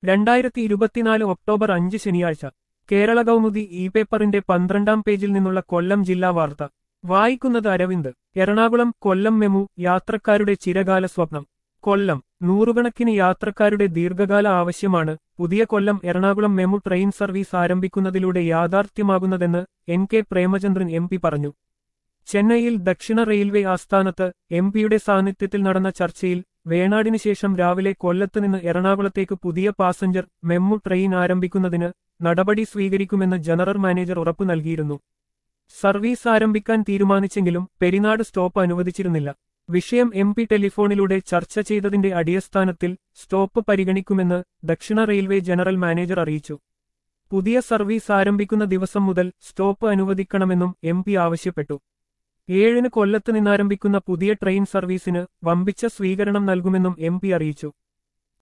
രണ്ടായിരത്തി ഇരുപത്തിനാല് ഒക്ടോബർ അഞ്ച് ശനിയാഴ്ച കേരള കൗമുദി ഇ പേപ്പറിന്റെ പന്ത്രണ്ടാം പേജിൽ നിന്നുള്ള കൊല്ലം ജില്ലാ വാർത്ത വായിക്കുന്നത് അരവിന്ദ് എറണാകുളം കൊല്ലം മെമു യാത്രക്കാരുടെ ചിരകാല സ്വപ്നം കൊല്ലം നൂറുകണക്കിന് യാത്രക്കാരുടെ ദീർഘകാല ആവശ്യമാണ് പുതിയ Kollam Ernakulam MEMU train service ആരംഭിക്കുന്നതിലൂടെ യാഥാർത്ഥ്യമാകുന്നതെന്ന് N K Premachandran M P പറഞ്ഞു ചെന്നൈയിൽ ദക്ഷിണ റെയിൽവേ ആസ്ഥാനത്ത് എം പിയുടെ സാന്നിധ്യത്തിൽ നടന്ന ചർച്ചയിൽ വേണാടിന് ശേഷം രാവിലെ കൊല്ലത്ത് നിന്ന് എറണാകുളത്തേക്ക് പുതിയ പാസഞ്ചർ മെമ്മു ട്രെയിൻ ആരംഭിക്കുന്നതിന് നടപടി സ്വീകരിക്കുമെന്ന് ജനറൽ മാനേജർ ഉറപ്പു നൽകിയിരുന്നു സർവീസ് ആരംഭിക്കാൻ തീരുമാനിച്ചെങ്കിലും പെരിനാട് സ്റ്റോപ്പ് അനുവദിച്ചിരുന്നില്ല വിഷയം എം പി ടെലിഫോണിലൂടെ ചർച്ച ചെയ്തതിന്റെ അടിസ്ഥാനത്തിൽ സ്റ്റോപ്പ് പരിഗണിക്കുമെന്ന് ദക്ഷിണ റെയിൽവേ ജനറൽ മാനേജർ അറിയിച്ചു പുതിയ സർവീസ് ആരംഭിക്കുന്ന ദിവസം മുതൽ സ്റ്റോപ്പ് അനുവദിക്കണമെന്നും എം പി ആവശ്യപ്പെട്ടു ഏഴിന് കൊല്ലത്ത് നിന്നാരംഭിക്കുന്ന പുതിയ ട്രെയിൻ സർവീസിന് വമ്പിച്ച സ്വീകരണം നൽകുമെന്നും എം പി അറിയിച്ചു